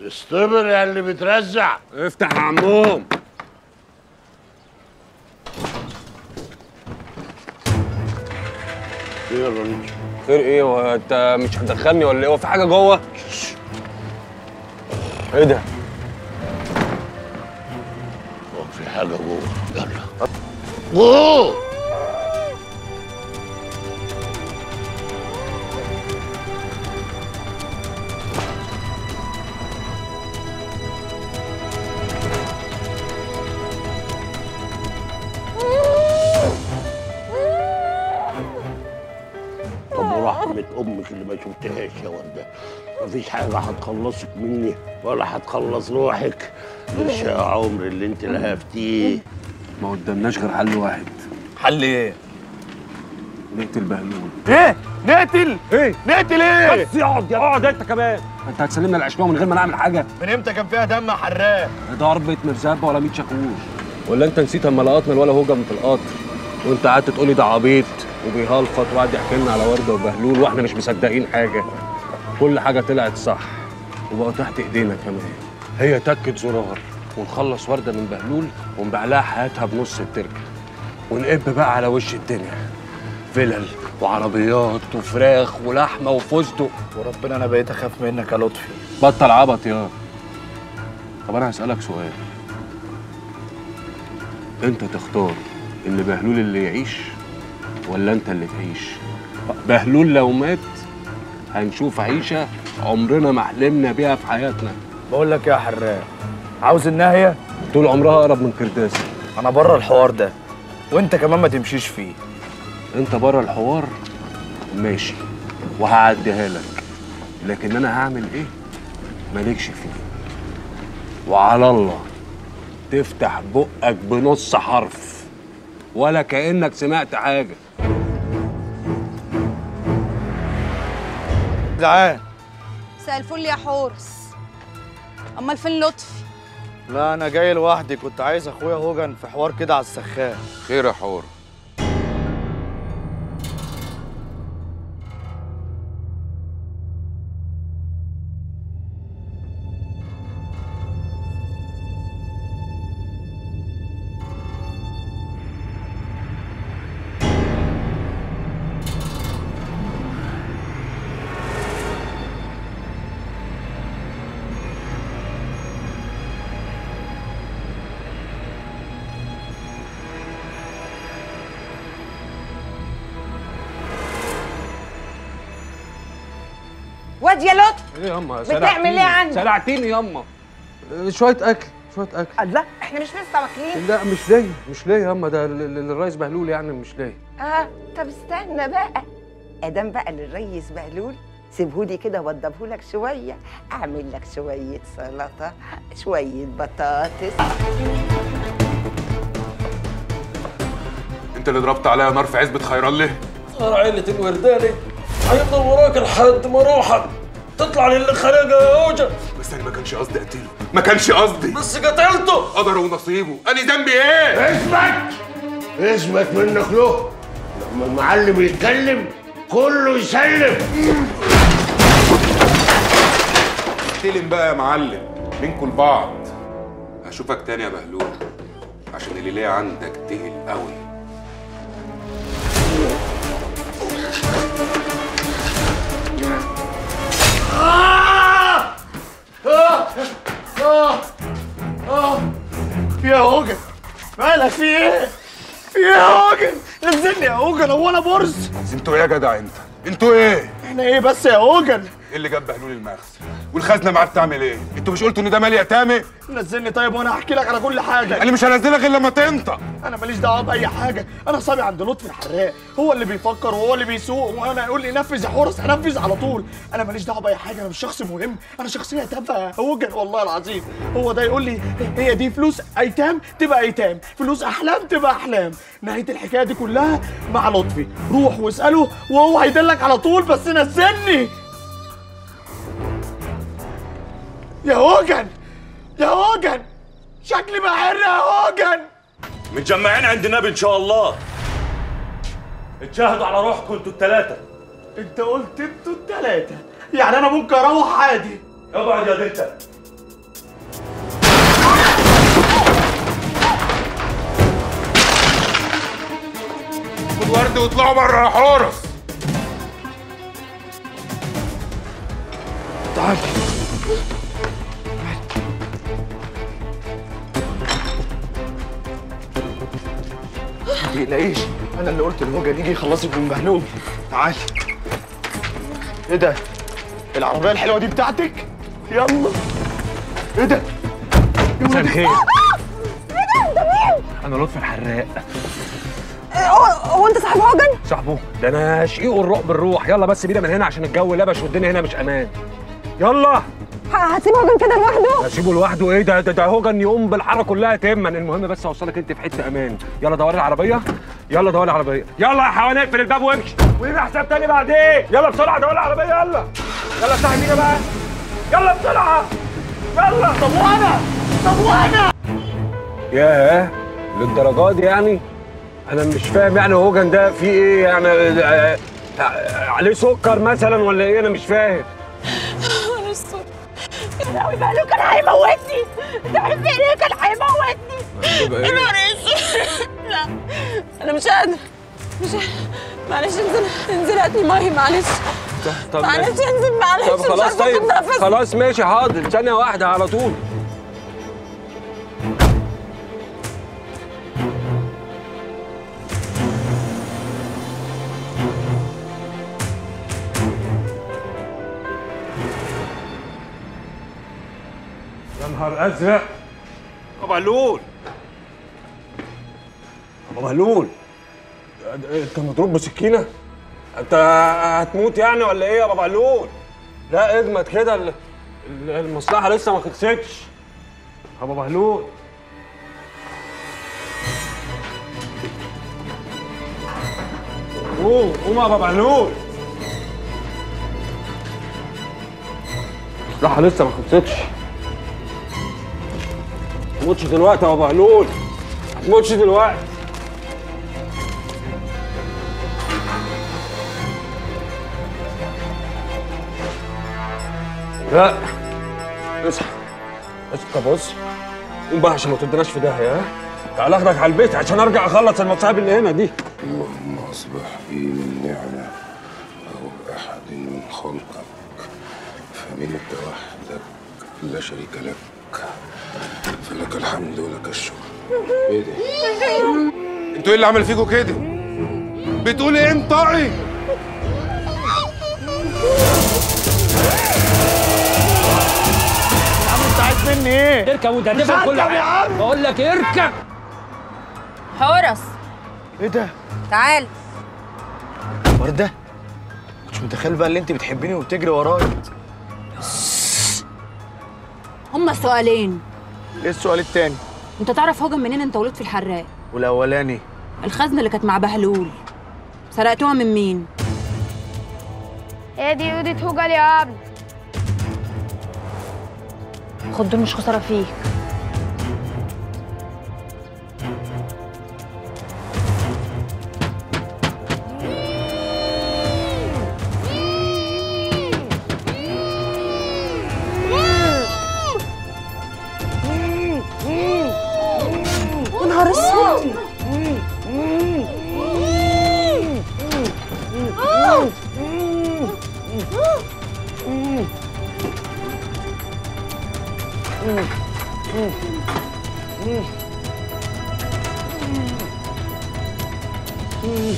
استبر يا اللي بترزع افتح يا عموم يلا نمشي خير ايه هو انت مش هتدخلني ولا ايه هو في حاجه جوه ايه ده هو في حاجه جوه يلا جوه طب ورحمة أمك اللي ما شفتهاش يا وردة مفيش حاجة هتخلصك مني ولا هتخلص روحك غير شقى عمر اللي انت لهفتيه ما قدامناش غير حل واحد حل ايه؟ نقتل بهلول ايه؟ نقتل؟ ايه؟ نقتل ايه؟ بس اقعد يا اقعد انت كمان انت هتسلمنا العشماوي من غير ما نعمل حاجه من امتى كان فيها دم يا حراق؟ ضربة مرزبة ولا 100 شاكوش ولا انت نسيت اما لقطنا الولا هجم في القطر وانت قعدت تقولي ده عبيط وبيهلفط وقعد يحكي لنا على ورده وبهلول واحنا مش مصدقين حاجه كل حاجه طلعت صح وبقوا تحت ايدينا كمان هي تكت زرار ونخلص ورده من بهلول ونبيع لها حياتها بنص التركه ونقب بقى على وش الدنيا فلل وعربيات وفراخ ولحمه وفستق وربنا انا بقيت اخاف منك يا لطفي بطل عبط يا طب انا هسألك سؤال انت تختار ان بهلول اللي يعيش ولا انت اللي تعيش بهلول لو مات هنشوف عيشة عمرنا ما حلمنا بيها في حياتنا بقول لك يا حراق عاوز النهايه؟ طول عمرها اقرب من كرداسة انا بره الحوار ده وانت كمان ما تمشيش فيه انت بره الحوار ماشي وهعديها لك لكن انا هعمل ايه مالكش فيه وعلى الله تفتح بقك بنص حرف ولا كانك سمعت حاجه جعان مساء الفل يا حورس امال فين لطفي لا انا جاي لوحدي كنت عايز اخويا هوجن في حوار كده على السخان خير يا حور واد يا لطفي ايه ياما بتعمل ايه عندك؟ سرعتيني ياما شوية أكل شوية أكل الله احنا مش لسه واكلين لا مش ليا مش ليا ياما ده لل- للريس بهلول يعني مش ليا اه طب استنى بقى ادام بقى للريس بهلول سيبهولي كده وضبهولك شويه اعمل لك شويه سلطه شويه بطاطس انت اللي ضربت عليا نار في عزبة خيران ليه؟ صار عيلة الورداني هيفضل وراك لحد ما روحك تطلع للي خلقها يا اوجه بس انا ما كانش قصدي اقتله ما كانش قصدي بس قتلته قدره ونصيبه انا ذنبي ايه؟ اثبت اثبت منك له لما المعلم يتكلم كله يسلم استلم بقى يا معلم منكم لبعض هشوفك تاني يا بهلول عشان اللي ليا عندك تقل قوي يا هوجن مالك في ايه؟ في ايه يا هوجن؟ نزلني يا هوجن هو انا برص؟ انتوا ايه يا جدع انت؟ انتوا ايه؟ احنا ايه بس يا هوجن؟ ايه اللي جاب بهلول المخزن؟ والخزنه معاه بتعمل ايه؟ انتوا مش قلتوا ان ده مال يتامي؟ نزلني طيب وانا هحكي لك على كل حاجه انا مش هنزلك غير لما تنطق انا ماليش دعوه باي حاجه انا صبي عند لطفي الحراق هو اللي بيفكر وهو اللي بيسوق وانا يقول لي نفذ يا حورس انفذ على طول انا ماليش دعوه باي حاجه انا مش شخص مهم انا شخصيه تافهه يا هوجن والله العظيم هو ده يقول لي هي دي فلوس ايتام تبقى ايتام فلوس احلام تبقى احلام نهايه الحكايه دي كلها مع لطفي روح واساله وهو هيدلك على طول بس نزلني يا هوجن يا هوجن شكلي بحر يا هوجن متجمعين عند النبي ان شاء الله اتشاهدوا على روحكم انتوا الثلاثه انت قلت انتوا التلاتة يعني انا ممكن اروح عادي ابعد يا انت الورد واطلعوا بره يا حورس تعال ما تقلقيش انا اللي قلت لهوجن يجي يخلصك من بهلول تعالي ايه ده العربيه الحلوه دي بتاعتك يلا ايه ده مساء الخير انا لطفي الحراق هو هو انت صاحب هوجن؟ صاحبه ده انا شقيق الرعب بالروح يلا بس بينا من هنا عشان الجو لبش والدنيا هنا مش امان يلا ه- هتسيب هوجن كده لوحده؟ اسيبه لوحده ايه ده ده, ده هوجن يقوم بالحاره كلها تما المهم بس اوصلك انت في حته امان يلا دوري العربيه يلا دوري العربيه يلا يا حيوان اقفل الباب وامشي ويبقى حساب تاني بعدين يلا بسرعه دوري العربيه يلا يلا افتحي مينا بقى يلا بسرعه يلا طب وانا طب وانا ياه للدرجات دي يعني انا مش فاهم يعني هوجن ده فيه ايه يعني آه، آه، عليه سكر مثلا ولا ايه انا مش فاهم يا لهوي بهلول كان هيموتني انت عارف ايه كان هيموتني يا نهار اسود لا انا مش قادره مش قادرة. معلش انزل انزل هاتني ميه معلش طب معلش انزل معلش طب مش خلاص عارفة طيب اخد نفس خلاص ماشي حاضر ثانية واحدة على طول يا نهار ازرق ابو بهلول ابو بهلول انت مضروب بسكينه انت هتموت يعني ولا ايه يا بابا علول لا اجمد كده ال- ال- المصلحه لسه ما خلصتش يا بابا علول قوم قوم يا بابا علول المصلحه لسه ما خلصتش ما تموتش دلوقتي يا بابا علول ما تموتش دلوقتي لا اصحى اصحى بص قوم بقى عشان ما توديناش في داهيه ها تعال اخدك على البيت عشان ارجع اخلص المصايب اللي هنا دي اللهم اصبح بي من نعمة أو أحد من خلقك فمنك وحدك لا شريك لك فلك الحمد ولك الشكر ايه ده؟ انتوا ايه اللي عمل فيكوا كده؟ بتقول ايه انطقي؟ يا عم انت عايز مني ايه اركب وانت مش هتفهم كل هركب يا حاجه عم. بقول لك اركب حورس ايه ده تعال ورده مش متخيل بقى اللي انت بتحبيني وبتجري ورايا هما سؤالين ايه السؤال التاني انت تعرف هوجن منين انت ولد في الحراق والاولاني الخزنه اللي كانت مع بهلول سرقتوها من مين هي دي أوضة هوجل يا ابني خد دول مش خساره فيك يا نهار اسود